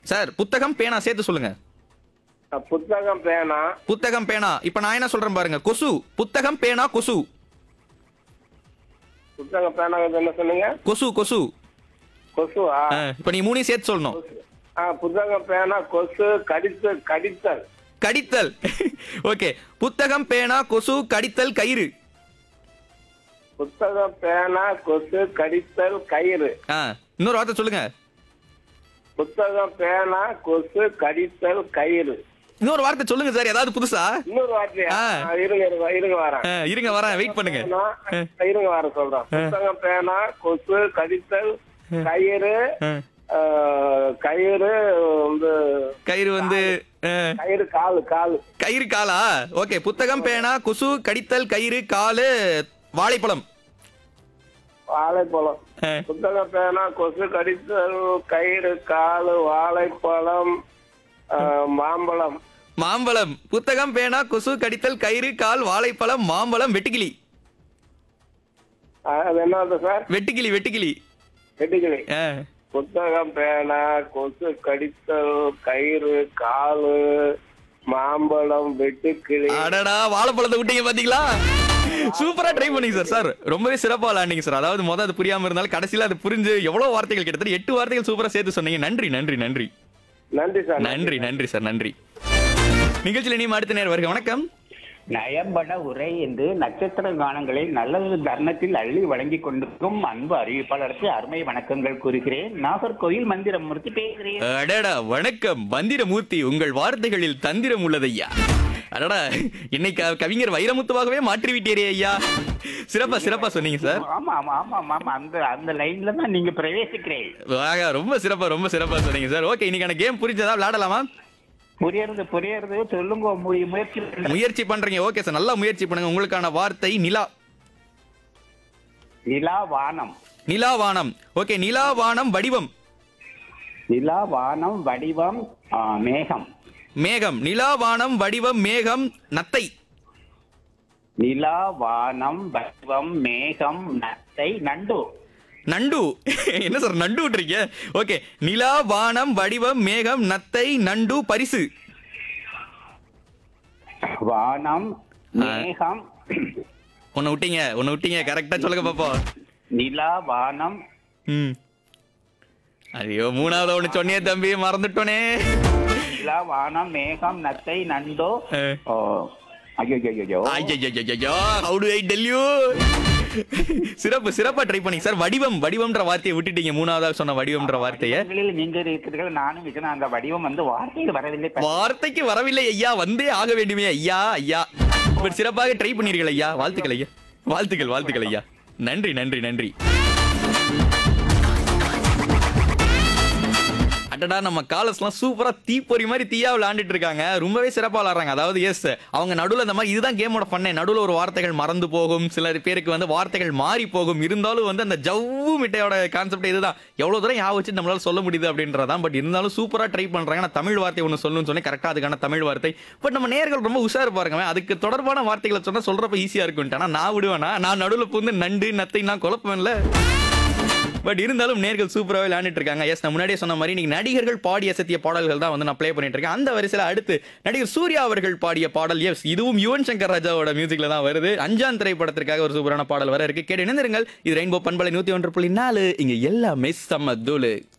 Sir புத்தகம் பேனா சேர்த்து சொல்லுங்க அஹ், புத்தகம் பேனா புத்தகம் பேனா இப்ப நான் என்ன சொல்றேன் பாருங்க கொசு புத்தகம் பேனா கொசு புத்தகம் பேனா என்ன சொன்னீங்க கொசு கொசு கொசுவா ஆ, இப்ப நீ மூணையும் சேர்த்து சொல்லணும் ஆ புத்தகம் பேனா கொசு கடித்து கடித்தல் கடித்தல் ஓகே புத்தகம் பேனா கொசு கடித்தல் கயிறு புத்தகம் பேனா கொசு கடித்தல் கயிறு ஆ இன்னொரு வார்த்தை சொல்லுங்க புத்தகம் பேனா கொசு கடித்தல் கயிறு இன்னொரு வார்த்தை சொல்லுங்க சார் ஏதாவது புதுசா இன்னொரு வார்த்தையா ஆ. ஆ, இருங்க இருங்க இருங்க வரேன் ஆ, இருங்க வரேன் வெயிட் பண்ணுங்க பேனா, இருங்க வரேன் சொல்றேன் புத்தகம் பேனா கொசு கடித்தல் கயிறு ஆ, ஆ, கயிறு வந்து கயிறு வந்து ஆ, கயிறு காலு காலு கயிறு காலா ஓகே புத்தகம் பேனா கொசு கடித்தல் கயிறு காலு வாழைப்பழம் வாழைப்பழம் ஆ, புத்தகம் பேனா கொசு கடித்தல் கயிறு காலு வாழைப்பழம் ஆ, மாம்பழம் மாம்பழம் புத்தகம் பேனா கொசு கடித்தல் கயிறு கால் வாழைப்பழம் மாம்பழம் வெட்டுக்கிளி ஆ, அது என்னது சார் வெட்டுக்கிளி வெட்டுக்கிளி வெட்டுக்கிளி ஆ, புத்தகம் பேனா கொசு கடித்தல் கயிறு காலு மாம்பழம் வெட்டுக்கிளி அடடா வாழைப்பழத்தை விட்டீங்க பாத்தீங்களா சூப்பரா ட்ரை பண்ணீங்க சார் சார் ரொம்பவே சிறப்பா விளையாண்டீங்க சார் அதாவது முதல் அது புரியாம இருந்தாலும் கடைசியில அது புரிஞ்சு எவ்வளவு வார்த்தைகள் கிட்டத்தட்ட எட்டு வார்த்தைகள் சூப்பரா சேர்த்து சொன்னீங்க நன்றி நன்றி நன்றி நன்றி சார் நன்றி நன்றி சார் நன்றி நிகழ்ச்சியில நீ அடுத்த நேரம் வருக வணக்கம் நயம்பட உரை என்று நட்சத்திர கானங்களை நல்ல தருணத்தில் அள்ளி வழங்கிக் கொண்டிருக்கும் அன்பு அறிவிப்பாளருக்கு அருமை வணக்கங்கள் கூறுகிறேன் நாகர்கோயில் மந்திரமூர்த்தி பேசுகிறேன் அடடா வணக்கம் மந்திரமூர்த்தி உங்கள் வார்த்தைகளில் தந்திரம் உள்ளதையா அடடா இன்னைக்கு கவிஞர் வைரமுத்துவாகவே மாற்றி விட்டீரே ஐயா சிறப்பா சிறப்பா சொன்னீங்க சார் ஆமா ஆமா ஆமா ஆமா, ஆமா அந்த அந்த லைன்ல தான் நீங்க பிரவேசிக்கிறேன் ஆகா, ரொம்ப சிறப்பா ரொம்ப சிறப்பா சொன்னீங்க சார் ஓகே இன்னைக்கான கேம் புரிஞ்சதா விளையாடலாமா புரியறது புரியறது சொல்லுங்க முய- முயற்சி பண்ணுங்க. முயற்சி பண்றீங்க ஓகே சார் நல்லா முயற்சி பண்ணுங்க உங்களுக்கான வார்த்தை நிலா நிலா வானம் நிலா வானம் ஓகே நிலா வானம் வடிவம் நிலா வானம் வடிவம் ஆ, மேகம் மேகம் நிலா வானம் வடிவம் மேகம் நத்தை நிலா வானம் வடிவம் மேகம் நத்தை நண்டு நண்டு என்ன சார் நண்டு விட்டுறீங்க ஓகே நிலா வானம் வடிவம் மேகம் நத்தை நண்டு பரிசு வானம் மேகம் உன்னை விட்டீங்க உன்னை விட்டீங்க கரெக்டா சொல்லுங்க பாப்போம் நிலா வானம் ம் ஐயோ மூணாவது ஒண்ணு சொன்னியே தம்பி மறந்துட்டோனே நிலா வானம் மேகம் நத்தை நண்டோ அஹ். ஓ, ஐயோ ஐயோ, ஐயோ ஐயோ how do I tell you சிறப்பு சிறப்பா ட்ரை பண்ணீங்க சார் வடிவம் வடிவம்ன்ற வார்த்தையை விட்டுட்டீங்க மூணாவதா சொன்ன வடிவம்ன்ற வார்த்தையை வடிவங்களில் நீங்க இருக்கிறீர்கள் நானும் இருக்கிறேன் அந்த வடிவம் வந்து வார்த்தையில் வரவில்லை வார்த்தைக்கு வரவில்லை ஐயா வந்தே ஆக வேண்டுமே ஐயா ஐயா பட் சிறப்பாக ட்ரை பண்ணீர்கள் ஐயா வாழ்த்துக்கள் ஐயா வாழ்த்துக்கள் வாழ்த்துக்கள் ஐயா நன்றி நன்றி நன்றி அடடா நம்ம காலர்ஸ்லாம் சூப்பரா தீப்பொறி மாதிரி தீயா விளையாண்டுட்டு இருக்காங்க ரொம்பவே சிறப்பா விளையாடுறாங்க அதாவது எஸ் அவங்க நடுவுல இந்த மாதிரி இதுதான் கேமோட பண்ணேன் நடுவுல ஒரு வார்த்தைகள் மறந்து போகும் சில பேருக்கு வந்து வார்த்தைகள் மாறி போகும் இருந்தாலும் வந்து அந்த ஜவ்வு மிட்டையோட கான்செப்ட் இதுதான் எவ்வளவு தூரம் யா வச்சு நம்மளால சொல்ல முடியுது அப்படின்றதான் பட் இருந்தாலும் சூப்பரா ட்ரை பண்றாங்க நான் தமிழ் வார்த்தை ஒன்று சொல்லணும்னு சொன்னேன் கரெக்டா அதுக்கான தமிழ் வார்த்தை பட் நம்ம நேர்கள் ரொம்ப உஷாரு பாருங்க அதுக்கு தொடர்பான வார்த்தைகளை சொன்னா சொல்றப்ப ஈஸியா இருக்கும்ட்டு ஆனா நான் விடுவேனா நான் நடுவுல புந்து நண்டு நத்தை நான் குழப்பம்ல பட் இருந்தாலும் நேர்கள் சூப்பராகவே விளையாண்டுட்டு இருக்காங்க எஸ் நான் முன்னாடியே சொன்ன மாதிரி நீங்க நடிகர்கள் பாடி அசத்திய பாடல்கள் தான் வந்து நான் ப்ளே பண்ணிட்டு இருக்கேன் அந்த வரிசையில் அடுத்து நடிகர் சூர்யா அவர்கள் பாடிய பாடல் எஸ் இதுவும் யுவன் சங்கர் ராஜாவோட மியூசிக்ல தான் வருது அஞ்சாம் திரைப்படத்திற்காக ஒரு சூப்பரான பாடல் வர இருக்கு கேட்டு இணைந்திருங்கள் இது ரெயின்போ பண்பலை நூத்தி ஒன்று புள்ளி நாலு இங்க எல்லாமே செம்ம தூளு